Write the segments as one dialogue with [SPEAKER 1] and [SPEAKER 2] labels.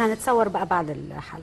[SPEAKER 1] هنتصور بقى بعد الحلقه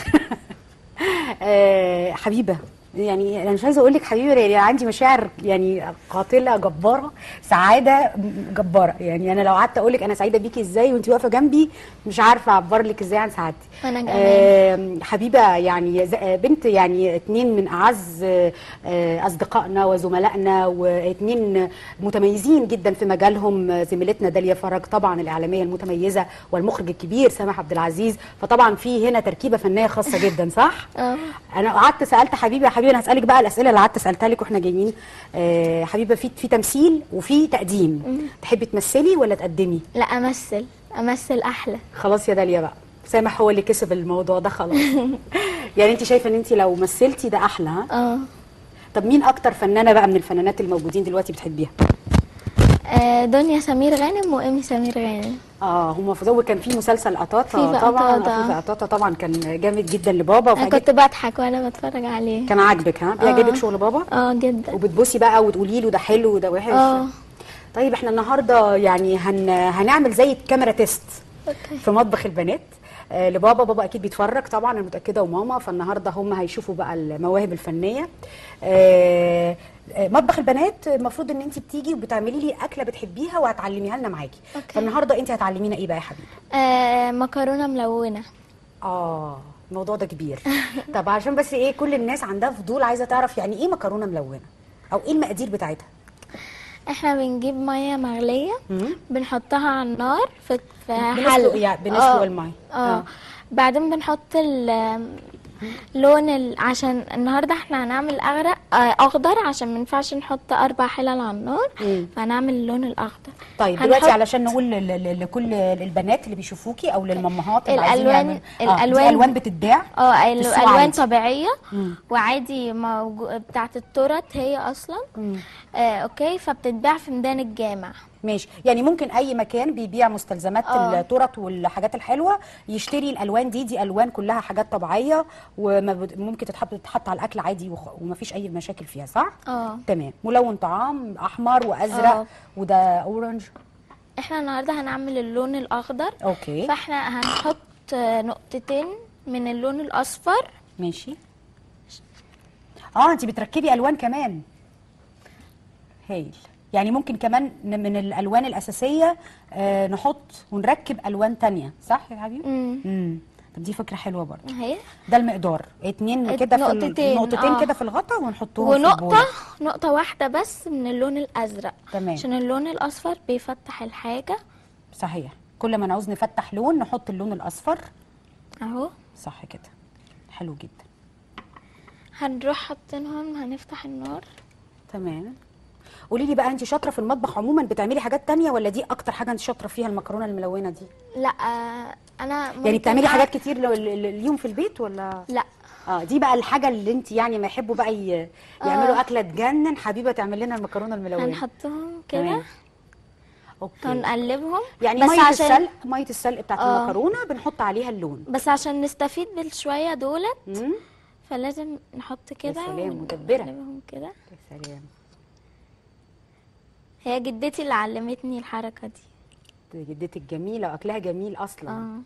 [SPEAKER 1] آه، حبيبه يعني انا مش عايزه اقول لك حبيبه يعني عندي مشاعر يعني قاتله جباره سعاده جباره يعني انا لو قعدت اقول لك انا سعيده بيكي ازاي وانت واقفه جنبي مش عارفه اعبر لك ازاي عن سعادتي
[SPEAKER 2] أنا كمان.
[SPEAKER 1] آه، حبيبه يعني ز- آه، بنت يعني اتنين من اعز آه، آه، اصدقائنا وزملائنا واتنين متميزين جدا في مجالهم آه، زميلتنا داليا فرج طبعا الاعلاميه المتميزه والمخرج الكبير سامح عبد العزيز فطبعا في هنا تركيبه فنيه خاصه جدا صح
[SPEAKER 2] اه
[SPEAKER 1] انا قعدت سالت حبيبي يا حبيبي انا هسالك بقى الاسئله اللي قعدت سالتها لك واحنا جايين آه حبيبه في في تمثيل وفي تقديم تحبي تمثلي ولا تقدمي
[SPEAKER 2] لا امثل امثل احلى
[SPEAKER 1] خلاص يا داليا بقى سامح هو اللي كسب الموضوع ده خلاص يعني انت شايفه ان انت لو مثلتي ده احلى ها
[SPEAKER 2] اه
[SPEAKER 1] طب مين اكتر فنانه بقى من الفنانات الموجودين دلوقتي بتحبيها
[SPEAKER 2] آه، دنيا سمير غانم وايمي سمير غانم
[SPEAKER 1] اه هما في زو كان في مسلسل قطاطا
[SPEAKER 2] في
[SPEAKER 1] طبعا
[SPEAKER 2] قطاطا.
[SPEAKER 1] في قطاطا طبعا كان جامد جدا لبابا
[SPEAKER 2] انا
[SPEAKER 1] وفاجئ-
[SPEAKER 2] كنت بضحك وانا بتفرج عليه
[SPEAKER 1] كان عاجبك ها بيعجبك شغل بابا
[SPEAKER 2] اه جدا
[SPEAKER 1] وبتبصي بقى وتقولي له ده حلو وده وحش
[SPEAKER 2] اه
[SPEAKER 1] طيب احنا النهارده يعني هن هنعمل زي كاميرا تيست
[SPEAKER 2] اوكي
[SPEAKER 1] في مطبخ البنات آه لبابا بابا اكيد بيتفرج طبعا انا متاكده وماما فالنهارده هم هيشوفوا بقى المواهب الفنيه آه آه، مطبخ البنات المفروض ان انت بتيجي وبتعملي لي اكله بتحبيها وهتعلميها لنا معاكي
[SPEAKER 2] أوكي.
[SPEAKER 1] فالنهارده انت هتعلمينا ايه بقى يا حبيبي
[SPEAKER 2] آه مكرونه ملونه
[SPEAKER 1] اه الموضوع ده كبير طب عشان بس ايه كل الناس عندها فضول عايزه تعرف يعني ايه مكرونه ملونه او ايه المقادير بتاعتها
[SPEAKER 2] احنا بنجيب ميه مغليه
[SPEAKER 1] مم.
[SPEAKER 2] بنحطها على النار في في
[SPEAKER 1] بنسلق
[SPEAKER 2] حله
[SPEAKER 1] يعني بنسلق
[SPEAKER 2] آه،
[SPEAKER 1] المية. آه.
[SPEAKER 2] اه بعدين بنحط ال لون ال... عشان النهارده احنا هنعمل اغرق آه اخضر عشان ما ينفعش نحط اربع حلل على النار
[SPEAKER 1] مم.
[SPEAKER 2] فهنعمل اللون الاخضر
[SPEAKER 1] طيب دلوقتي
[SPEAKER 2] هنحط
[SPEAKER 1] علشان نقول ل- ل- لكل البنات اللي بيشوفوكي او للمامهات اللي عايزين
[SPEAKER 2] الألوان-
[SPEAKER 1] يعملوا- آه، دي
[SPEAKER 2] الألوان-
[SPEAKER 1] الوان بتتباع
[SPEAKER 2] اه
[SPEAKER 1] في السوق
[SPEAKER 2] الالوان
[SPEAKER 1] عادي.
[SPEAKER 2] طبيعيه
[SPEAKER 1] مم.
[SPEAKER 2] وعادي موجو... بتاعت التورت هي اصلا
[SPEAKER 1] مم.
[SPEAKER 2] آه اوكي فبتتباع في ميدان الجامع
[SPEAKER 1] ماشي يعني ممكن اي مكان بيبيع مستلزمات
[SPEAKER 2] آه.
[SPEAKER 1] التورت والحاجات الحلوه يشتري الالوان دي دي الوان كلها حاجات طبيعيه وممكن تتحط تتحط على الاكل عادي وخ- ومفيش اي مشاكل فيها صح
[SPEAKER 2] اه
[SPEAKER 1] تمام ملون طعام احمر وازرق
[SPEAKER 2] آه.
[SPEAKER 1] وده اورنج
[SPEAKER 2] احنا النهارده هنعمل اللون الاخضر
[SPEAKER 1] اوكي
[SPEAKER 2] فاحنا هنحط آه، نقطتين من اللون الاصفر
[SPEAKER 1] ماشي اه انت بتركبي الوان كمان هايل يعني ممكن كمان ن- من الالوان الاساسيه آه نحط ونركب الوان تانية صح يا حبيبي
[SPEAKER 2] امم
[SPEAKER 1] امم طب دي فكره حلوه برضه
[SPEAKER 2] اهي
[SPEAKER 1] ده المقدار اتنين
[SPEAKER 2] ات-
[SPEAKER 1] كده في ال-
[SPEAKER 2] نقطتين،
[SPEAKER 1] نقطتين
[SPEAKER 2] آه.
[SPEAKER 1] كده في الغطا ونحطهم في
[SPEAKER 2] ونقطة
[SPEAKER 1] البولة.
[SPEAKER 2] نقطة واحدة بس من اللون الأزرق
[SPEAKER 1] تمام.
[SPEAKER 2] عشان اللون الأصفر بيفتح الحاجة
[SPEAKER 1] صحيح كل ما نعوز نفتح لون نحط اللون الاصفر
[SPEAKER 2] أهو
[SPEAKER 1] صح كده حلو جدا
[SPEAKER 2] هنروح حاطينهم هنفتح النار
[SPEAKER 1] تمام قولي لي بقى انت شاطره في المطبخ عموما بتعملي حاجات تانية ولا دي اكتر حاجه انت شاطره فيها المكرونه الملونه دي
[SPEAKER 2] لا آه، أنا
[SPEAKER 1] يعني
[SPEAKER 2] ممكن
[SPEAKER 1] بتعملي
[SPEAKER 2] أ-
[SPEAKER 1] حاجات كتير لو- ل- ل- اليوم في البيت ولا
[SPEAKER 2] لا
[SPEAKER 1] اه دي بقى الحاجه اللي انت يعني ما يحبوا بقى ي- يعملوا
[SPEAKER 2] آه.
[SPEAKER 1] اكله تجنن حبيبه تعمل لنا المكرونه الملونه
[SPEAKER 2] هنحطهم
[SPEAKER 1] تمام.
[SPEAKER 2] كده
[SPEAKER 1] اوكي
[SPEAKER 2] هنقلبهم
[SPEAKER 1] يعني
[SPEAKER 2] بس
[SPEAKER 1] ميه
[SPEAKER 2] عشان
[SPEAKER 1] السلق ميه السلق بتاعت
[SPEAKER 2] آه.
[SPEAKER 1] المكرونه بنحط عليها اللون
[SPEAKER 2] بس عشان نستفيد بالشوية دولت
[SPEAKER 1] امم
[SPEAKER 2] فلازم نحط كده
[SPEAKER 1] سلام، مدبرة.
[SPEAKER 2] ونقلبهم كده
[SPEAKER 1] يا سلام
[SPEAKER 2] هي جدتي اللي علمتني الحركة دي
[SPEAKER 1] دي جدتك جميله واكلها جميل اصلا
[SPEAKER 2] اه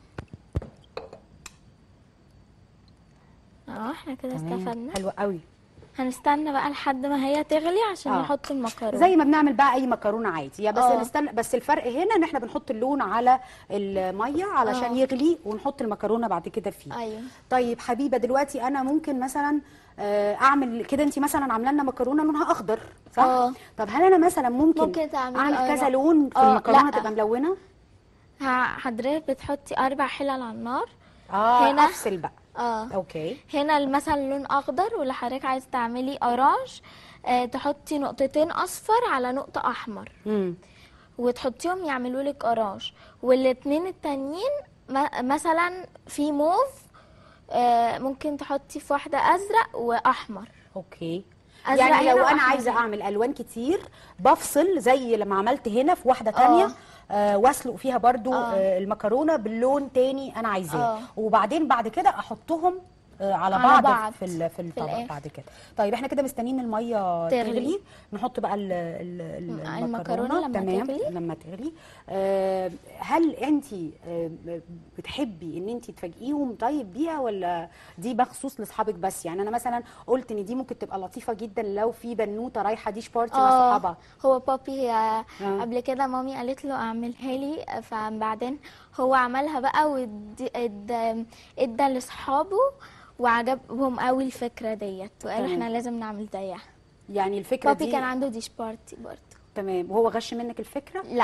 [SPEAKER 2] اه احنا كده
[SPEAKER 1] تمام
[SPEAKER 2] استفدنا
[SPEAKER 1] حلوه قوي
[SPEAKER 2] هنستنى بقى لحد ما هي تغلي عشان
[SPEAKER 1] آه.
[SPEAKER 2] نحط المكرونه
[SPEAKER 1] زي ما بنعمل بقى اي مكرونه عادي يا بس
[SPEAKER 2] آه.
[SPEAKER 1] نستنى بس الفرق هنا ان احنا بنحط اللون على الميه علشان
[SPEAKER 2] آه.
[SPEAKER 1] يغلي ونحط المكرونه بعد كده فيه
[SPEAKER 2] ايوه
[SPEAKER 1] طيب حبيبه دلوقتي انا ممكن مثلا آه، اعمل كده انت مثلا عامله لنا مكرونه لونها اخضر صح
[SPEAKER 2] آه.
[SPEAKER 1] طب هل انا مثلا ممكن,
[SPEAKER 2] ممكن تعملي
[SPEAKER 1] اعمل كذا
[SPEAKER 2] أربع-
[SPEAKER 1] لون في
[SPEAKER 2] آه،
[SPEAKER 1] المكرونه
[SPEAKER 2] لأ.
[SPEAKER 1] تبقى ملونه
[SPEAKER 2] ه- حضرتك بتحطي اربع حلل على النار
[SPEAKER 1] اه
[SPEAKER 2] هنا.
[SPEAKER 1] افصل بقى
[SPEAKER 2] اه
[SPEAKER 1] اوكي
[SPEAKER 2] هنا مثلا لون اخضر واللي حضرتك عايز تعملي اورانج آه تحطي نقطتين اصفر على نقطه احمر
[SPEAKER 1] امم
[SPEAKER 2] وتحطيهم يعملوا لك اورانج والاتنين التانيين م- مثلا في موف آه ممكن تحطي في واحده ازرق واحمر
[SPEAKER 1] اوكي
[SPEAKER 2] أزرق
[SPEAKER 1] يعني لو
[SPEAKER 2] هنا
[SPEAKER 1] انا
[SPEAKER 2] وأحمر
[SPEAKER 1] عايزه
[SPEAKER 2] هنا.
[SPEAKER 1] اعمل الوان كتير بفصل زي لما عملت هنا في واحده تانية
[SPEAKER 2] آه.
[SPEAKER 1] آه واسلق فيها برضو
[SPEAKER 2] آه.
[SPEAKER 1] آه المكرونه باللون تاني انا عايزاه
[SPEAKER 2] آه.
[SPEAKER 1] وبعدين بعد كده احطهم آه، على
[SPEAKER 2] على
[SPEAKER 1] بعض,
[SPEAKER 2] بعض
[SPEAKER 1] في ال- في الطبق
[SPEAKER 2] الآخر.
[SPEAKER 1] بعد كده طيب احنا كده مستنيين الميه
[SPEAKER 2] تغلي.
[SPEAKER 1] تغلي نحط بقى ال ال ال-
[SPEAKER 2] مع
[SPEAKER 1] المكرونه
[SPEAKER 2] المكرونة لما
[SPEAKER 1] تمام
[SPEAKER 2] تغلي.
[SPEAKER 1] لما تغلي آه، هل انت بتحبي ان انت تفاجئيهم طيب بيها ولا دي مخصوص لاصحابك بس يعني انا مثلا قلت ان دي ممكن تبقى لطيفه جدا لو في بنوته رايحه ديش بارتي مع
[SPEAKER 2] اه
[SPEAKER 1] اصحابها
[SPEAKER 2] هو بابي آه،
[SPEAKER 1] آه.
[SPEAKER 2] قبل كده مامي قالت له اعملها لي آه، فبعدين هو عملها بقى وادى ادى ادى لاصحابه وعجبهم قوي الفكره ديت وقالوا
[SPEAKER 1] تمام.
[SPEAKER 2] احنا لازم نعمل زيها
[SPEAKER 1] يعني الفكره
[SPEAKER 2] بابي
[SPEAKER 1] دي
[SPEAKER 2] كان عنده ديش بارتي برضه
[SPEAKER 1] تمام وهو غش منك الفكره
[SPEAKER 2] لا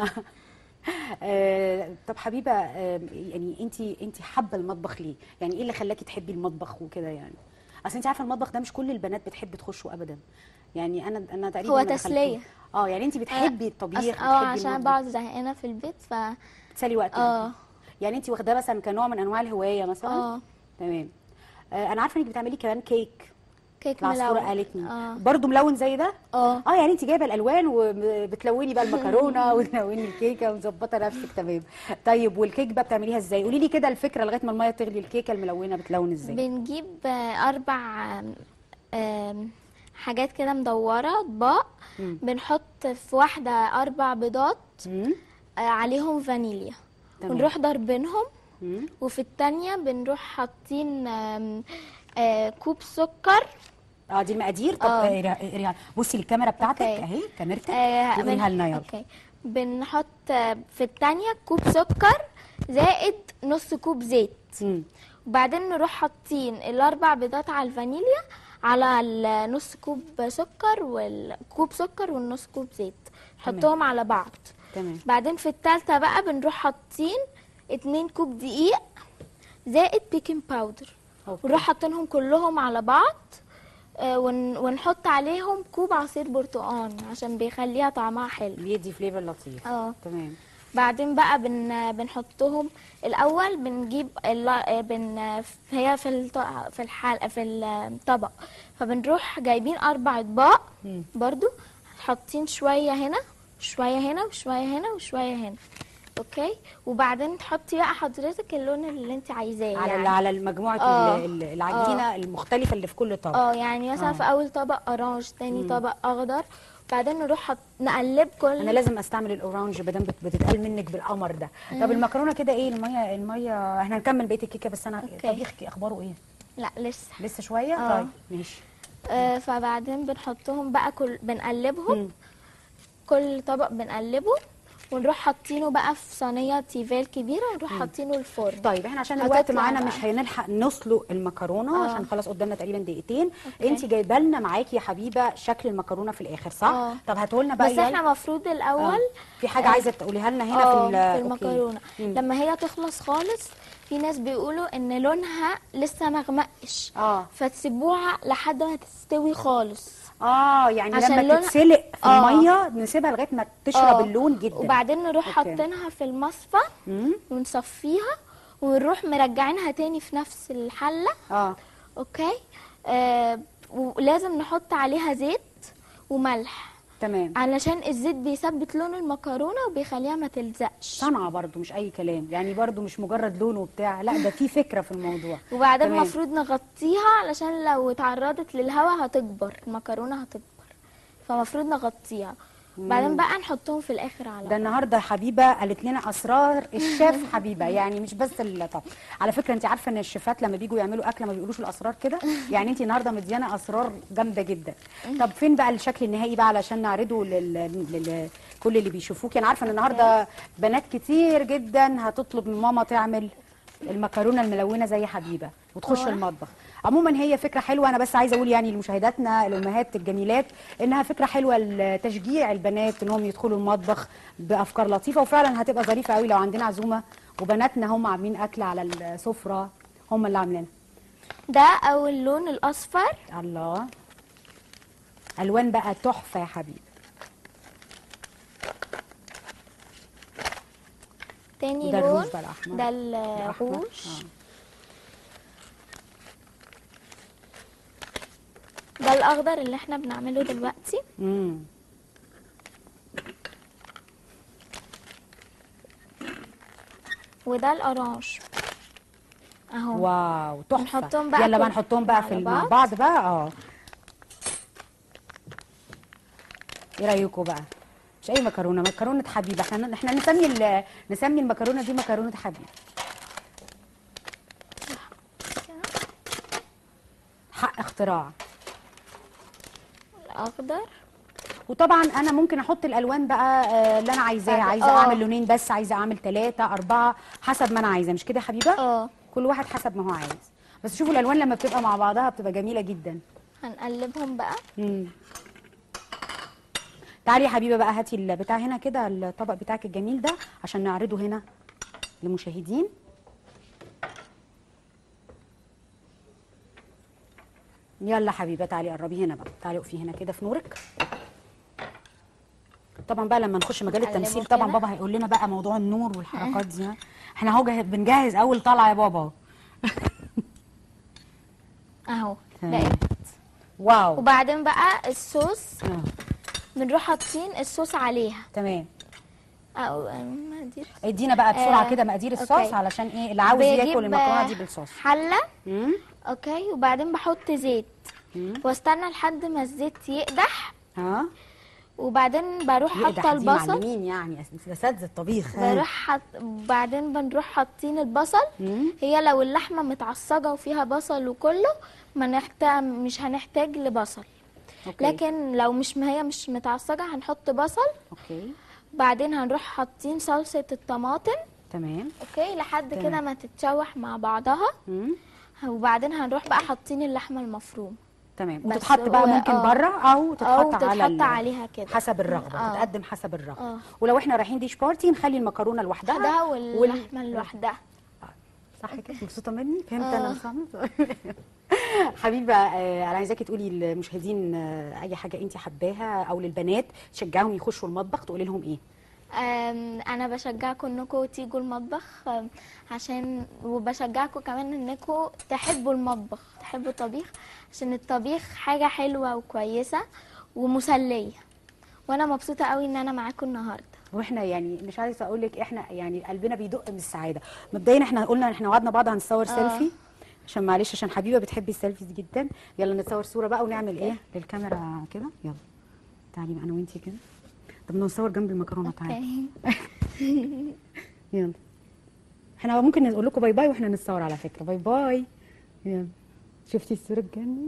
[SPEAKER 1] آه، طب حبيبه آه، يعني انت انت حابه المطبخ ليه يعني ايه اللي خلاكي تحبي المطبخ وكده يعني اصل انت عارفه المطبخ ده مش كل البنات بتحب تخشه ابدا يعني انا انا تقريبا
[SPEAKER 2] هو
[SPEAKER 1] ما دخلتوش.
[SPEAKER 2] تسلية.
[SPEAKER 1] اه يعني انت بتحبي
[SPEAKER 2] أص-
[SPEAKER 1] الطبيخ
[SPEAKER 2] اه
[SPEAKER 1] بتحبي
[SPEAKER 2] عشان
[SPEAKER 1] المطبخ.
[SPEAKER 2] بقعد زهقانه في البيت ف
[SPEAKER 1] تسلي وقتك
[SPEAKER 2] اه.
[SPEAKER 1] يعني انت واخداه مثلا كنوع من انواع الهوايه مثلا
[SPEAKER 2] اه
[SPEAKER 1] تمام آه انا عارفه انك بتعملي كمان كيك
[SPEAKER 2] كيك
[SPEAKER 1] العصفوره
[SPEAKER 2] ملون
[SPEAKER 1] قالت لي
[SPEAKER 2] اه
[SPEAKER 1] برضه ملون زي ده
[SPEAKER 2] اه
[SPEAKER 1] اه يعني انت جايبه الالوان وبتلوني بقى المكرونه وتلوني الكيكه ومظبطه نفسك تمام طيب والكيك بقى بتعمليها ازاي قولي لي كده الفكره لغايه ما الميه تغلي الكيكه الملونه بتلون ازاي
[SPEAKER 2] بنجيب آه، اربع آم، آم، حاجات كده مدوره اطباق
[SPEAKER 1] مم.
[SPEAKER 2] بنحط في واحده اربع بيضات
[SPEAKER 1] مم.
[SPEAKER 2] آه، عليهم فانيليا
[SPEAKER 1] تمام.
[SPEAKER 2] ونروح ضاربينهم
[SPEAKER 1] مم.
[SPEAKER 2] وفي التانية بنروح حاطين آم، آه، كوب سكر
[SPEAKER 1] اه دي المقادير طب
[SPEAKER 2] اه.
[SPEAKER 1] آه، اري- اري- بصي الكاميرا بتاعتك
[SPEAKER 2] اوكي.
[SPEAKER 1] اهي كاميرتك
[SPEAKER 2] آه،
[SPEAKER 1] وريها
[SPEAKER 2] بن-
[SPEAKER 1] لنا يلا
[SPEAKER 2] اوكي بنحط آه، في التانية كوب سكر زائد نص كوب زيت
[SPEAKER 1] مم.
[SPEAKER 2] وبعدين نروح حاطين الاربع بيضات على الفانيليا على النص كوب سكر والكوب سكر والنص كوب زيت نحطهم على بعض
[SPEAKER 1] تمام
[SPEAKER 2] بعدين في التالتة بقى بنروح حاطين اتنين كوب دقيق زائد بيكنج باودر
[SPEAKER 1] أوكي.
[SPEAKER 2] ونروح حاطينهم كلهم على بعض آه، ون- ونحط عليهم كوب عصير برتقال عشان بيخليها طعمها حلو
[SPEAKER 1] بيدي فليفر لطيف
[SPEAKER 2] اه
[SPEAKER 1] تمام
[SPEAKER 2] بعدين بقى بن بنحطهم الاول بنجيب الل- بن هي في الط- في الحال في الطبق فبنروح جايبين اربع اطباق
[SPEAKER 1] مم.
[SPEAKER 2] برضو حاطين شويه هنا شويه هنا وشويه هنا وشويه هنا اوكي وبعدين تحطي بقى حضرتك اللون اللي انت عايزاه
[SPEAKER 1] على
[SPEAKER 2] يعني
[SPEAKER 1] على المجموعه
[SPEAKER 2] اه.
[SPEAKER 1] ال- ال- العجينه المختلفه اللي في كل طبق
[SPEAKER 2] اه يعني مثلا
[SPEAKER 1] اه.
[SPEAKER 2] في اول طبق اورانج تاني طبق اخضر بعدين نروح حط... نقلب كل
[SPEAKER 1] انا لازم استعمل الاورانج بدل بت- بتتقال منك بالقمر ده طب المكرونه كده ايه الميه الميه احنا هنكمل بقيه الكيكه بس انا
[SPEAKER 2] اوكي.
[SPEAKER 1] طبيخك اخباره ايه
[SPEAKER 2] لا لسه
[SPEAKER 1] لسه شويه
[SPEAKER 2] اه.
[SPEAKER 1] طيب ماشي
[SPEAKER 2] آه فبعدين بنحطهم بقى كل بنقلبهم
[SPEAKER 1] مم.
[SPEAKER 2] كل طبق بنقلبه ونروح حاطينه بقى في صينيه تيفال كبيره ونروح حاطينه الفرن
[SPEAKER 1] طيب احنا عشان
[SPEAKER 2] هتطلع
[SPEAKER 1] الوقت معانا
[SPEAKER 2] بقى.
[SPEAKER 1] مش هنلحق نسلق المكرونه
[SPEAKER 2] اه.
[SPEAKER 1] عشان خلاص قدامنا تقريبا دقيقتين
[SPEAKER 2] اوكي.
[SPEAKER 1] انت جايبه لنا معاكي يا حبيبه شكل المكرونه في الاخر صح
[SPEAKER 2] اه.
[SPEAKER 1] طب هاتوا لنا بقى
[SPEAKER 2] بس
[SPEAKER 1] يلا.
[SPEAKER 2] احنا المفروض
[SPEAKER 1] اه.
[SPEAKER 2] الاول
[SPEAKER 1] في حاجه
[SPEAKER 2] آه.
[SPEAKER 1] عايزه تقوليها لنا هنا
[SPEAKER 2] اه
[SPEAKER 1] في ال-
[SPEAKER 2] في
[SPEAKER 1] أوكي.
[SPEAKER 2] المكرونه
[SPEAKER 1] مم.
[SPEAKER 2] لما هي تخلص خالص في ناس بيقولوا ان لونها لسه مغمقش
[SPEAKER 1] اه
[SPEAKER 2] فتسيبوها لحد ما تستوي خالص
[SPEAKER 1] اه يعني
[SPEAKER 2] عشان
[SPEAKER 1] لما
[SPEAKER 2] لونها-
[SPEAKER 1] تتسلق في
[SPEAKER 2] اه.
[SPEAKER 1] الميه نسيبها لغايه ما تشرب
[SPEAKER 2] اه.
[SPEAKER 1] اللون جدا
[SPEAKER 2] وبعدين نروح
[SPEAKER 1] اوكي.
[SPEAKER 2] حاطينها في المصفى
[SPEAKER 1] مم.
[SPEAKER 2] ونصفيها ونروح مرجعينها تاني في نفس الحله
[SPEAKER 1] اه
[SPEAKER 2] اوكي آه ولازم نحط عليها زيت وملح
[SPEAKER 1] تمام
[SPEAKER 2] علشان الزيت بيثبت لون المكرونه وبيخليها ما تلزقش
[SPEAKER 1] صنعه برضو مش اي كلام يعني برضو مش مجرد لون وبتاع لا ده في فكره في الموضوع
[SPEAKER 2] وبعدين
[SPEAKER 1] تمام.
[SPEAKER 2] المفروض نغطيها علشان لو اتعرضت للهواء هتكبر المكرونه هتكبر فمفروض نغطيها بعدين بقى نحطهم في الاخر على
[SPEAKER 1] ده النهارده حبيبه قالت لنا اسرار الشيف حبيبه يعني مش بس الطبخ على فكره انت عارفه ان الشيفات لما بيجوا يعملوا اكله ما بيقولوش الاسرار كده يعني انت النهارده مديانه اسرار جامده جدا طب فين بقى الشكل النهائي بقى علشان نعرضه لل... لل... كل اللي بيشوفوك انا عارفه ان النهارده بنات كتير جدا هتطلب من ماما تعمل المكرونه الملونه زي حبيبه وتخش
[SPEAKER 2] اه.
[SPEAKER 1] المطبخ عموما هي فكره حلوه انا بس عايزه اقول يعني لمشاهداتنا الامهات الجميلات انها فكره حلوه لتشجيع البنات انهم يدخلوا المطبخ بافكار لطيفه وفعلا هتبقى ظريفه قوي لو عندنا عزومه وبناتنا هم عاملين اكل على السفره هم اللي عاملينها
[SPEAKER 2] ده اول لون الاصفر
[SPEAKER 1] الله الوان بقى تحفه يا حبيبي
[SPEAKER 2] تاني
[SPEAKER 1] وده
[SPEAKER 2] لون
[SPEAKER 1] الروج بقى الأحمر.
[SPEAKER 2] ده
[SPEAKER 1] ده أحمر.
[SPEAKER 2] الروج
[SPEAKER 1] آه.
[SPEAKER 2] ده الاخضر اللي احنا بنعمله دلوقتي
[SPEAKER 1] امم
[SPEAKER 2] وده الاورانج اهو
[SPEAKER 1] واو تحفه
[SPEAKER 2] نحطهم بقى
[SPEAKER 1] يلا بقى
[SPEAKER 2] كل-
[SPEAKER 1] نحطهم بقى
[SPEAKER 2] على
[SPEAKER 1] في مع
[SPEAKER 2] بعض.
[SPEAKER 1] بعض بقى اه ايه رايكم بقى مش اي مكرونه مكرونه حبيب احنا احنا نسمي ال- نسمي المكرونه دي مكرونه حبيب حق اختراع
[SPEAKER 2] الاخضر
[SPEAKER 1] وطبعا انا ممكن احط الالوان بقى آه، اللي انا عايزاها
[SPEAKER 2] بعد-
[SPEAKER 1] عايزه
[SPEAKER 2] آه.
[SPEAKER 1] اعمل لونين بس عايزه اعمل ثلاثه اربعه حسب ما انا عايزه مش كده يا حبيبه
[SPEAKER 2] اه
[SPEAKER 1] كل واحد حسب ما هو عايز بس شوفوا الالوان لما بتبقى مع بعضها بتبقى جميله جدا
[SPEAKER 2] هنقلبهم بقى
[SPEAKER 1] مم. تعالي يا حبيبه بقى هاتي البتاع هنا كده الطبق بتاعك الجميل ده عشان نعرضه هنا للمشاهدين يلا حبيبه تعالي قربي هنا بقى تعالي اقفي هنا كده في نورك طبعا بقى لما نخش مجال
[SPEAKER 2] نقلبه
[SPEAKER 1] التمثيل طبعا
[SPEAKER 2] كده.
[SPEAKER 1] بابا هيقول لنا بقى موضوع النور والحركات دي ها؟ احنا اهو جه- بنجهز اول طلعه يا بابا
[SPEAKER 2] اهو
[SPEAKER 1] تمام.
[SPEAKER 2] بقت
[SPEAKER 1] واو
[SPEAKER 2] وبعدين بقى الصوص
[SPEAKER 1] آه.
[SPEAKER 2] بنروح حاطين الصوص عليها
[SPEAKER 1] تمام
[SPEAKER 2] او مقادير
[SPEAKER 1] ادينا بقى بسرعه
[SPEAKER 2] آه،
[SPEAKER 1] كده مقادير الصوص
[SPEAKER 2] أوكي.
[SPEAKER 1] علشان ايه اللي عاوز
[SPEAKER 2] بجيب،
[SPEAKER 1] ياكل المكرونه
[SPEAKER 2] آه،
[SPEAKER 1] دي بالصوص
[SPEAKER 2] حله
[SPEAKER 1] مم.
[SPEAKER 2] اوكي وبعدين بحط زيت
[SPEAKER 1] مم.
[SPEAKER 2] واستنى لحد ما الزيت يقدح
[SPEAKER 1] ها
[SPEAKER 2] وبعدين بروح
[SPEAKER 1] يقدح
[SPEAKER 2] حاطه
[SPEAKER 1] دي
[SPEAKER 2] البصل
[SPEAKER 1] معلمين يعني أس- اساتذه الطبيخ ها.
[SPEAKER 2] بروح حط بعدين بنروح حاطين البصل
[SPEAKER 1] مم.
[SPEAKER 2] هي لو اللحمه متعصجه وفيها بصل وكله ما نحتاج مش هنحتاج لبصل
[SPEAKER 1] أوكي.
[SPEAKER 2] لكن لو مش ما هي مش متعصجه هنحط بصل
[SPEAKER 1] اوكي
[SPEAKER 2] بعدين هنروح حاطين صلصه الطماطم
[SPEAKER 1] تمام
[SPEAKER 2] اوكي لحد
[SPEAKER 1] تمام.
[SPEAKER 2] كده ما تتشوح مع بعضها
[SPEAKER 1] مم.
[SPEAKER 2] وبعدين هنروح بقى حاطين اللحمه المفروم
[SPEAKER 1] تمام
[SPEAKER 2] بس
[SPEAKER 1] وتتحط بقى
[SPEAKER 2] و-
[SPEAKER 1] ممكن
[SPEAKER 2] آه.
[SPEAKER 1] بره او تتحط
[SPEAKER 2] او
[SPEAKER 1] على
[SPEAKER 2] تتحط
[SPEAKER 1] ال-
[SPEAKER 2] عليها كده
[SPEAKER 1] حسب الرغبه
[SPEAKER 2] آه.
[SPEAKER 1] تتقدم حسب الرغبه
[SPEAKER 2] آه.
[SPEAKER 1] ولو احنا رايحين ديش بارتي نخلي المكرونه لوحدها
[SPEAKER 2] لوحدها
[SPEAKER 1] وال-
[SPEAKER 2] واللحمه لوحدها
[SPEAKER 1] صح كده مبسوطه مني فهمت
[SPEAKER 2] آه.
[SPEAKER 1] انا صح حبيبه آه، انا عايزاكي تقولي للمشاهدين آه، اي حاجه انت حباها او للبنات تشجعهم يخشوا المطبخ تقولي لهم ايه
[SPEAKER 2] أم، انا بشجعكم انكم تيجوا المطبخ أم، عشان وبشجعكم كمان انكم تحبوا المطبخ تحبوا الطبيخ عشان الطبيخ حاجه حلوه وكويسه ومسليه وانا مبسوطه قوي ان انا معاكم النهارده
[SPEAKER 1] واحنا يعني مش عايزه اقول لك احنا يعني قلبنا بيدق من السعاده مبدئيا احنا قلنا احنا وعدنا بعض هنصور
[SPEAKER 2] آه.
[SPEAKER 1] سيلفي عشان معلش عشان حبيبه بتحبي السيلفيز جدا يلا نتصور صوره بقى ونعمل ايه للكاميرا كده يلا تعالي بقى انا وانتي كده طب نصور جنب المكرونه تعالي
[SPEAKER 2] اوكي
[SPEAKER 1] يلا احنا ممكن نقول لكم باي باي واحنا نتصور على فكره باي باي يلا شفتي الصوره تجنن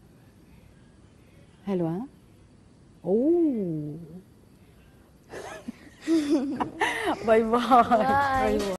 [SPEAKER 1] حلوه ها؟ اوه باي باي
[SPEAKER 2] باي.
[SPEAKER 1] باي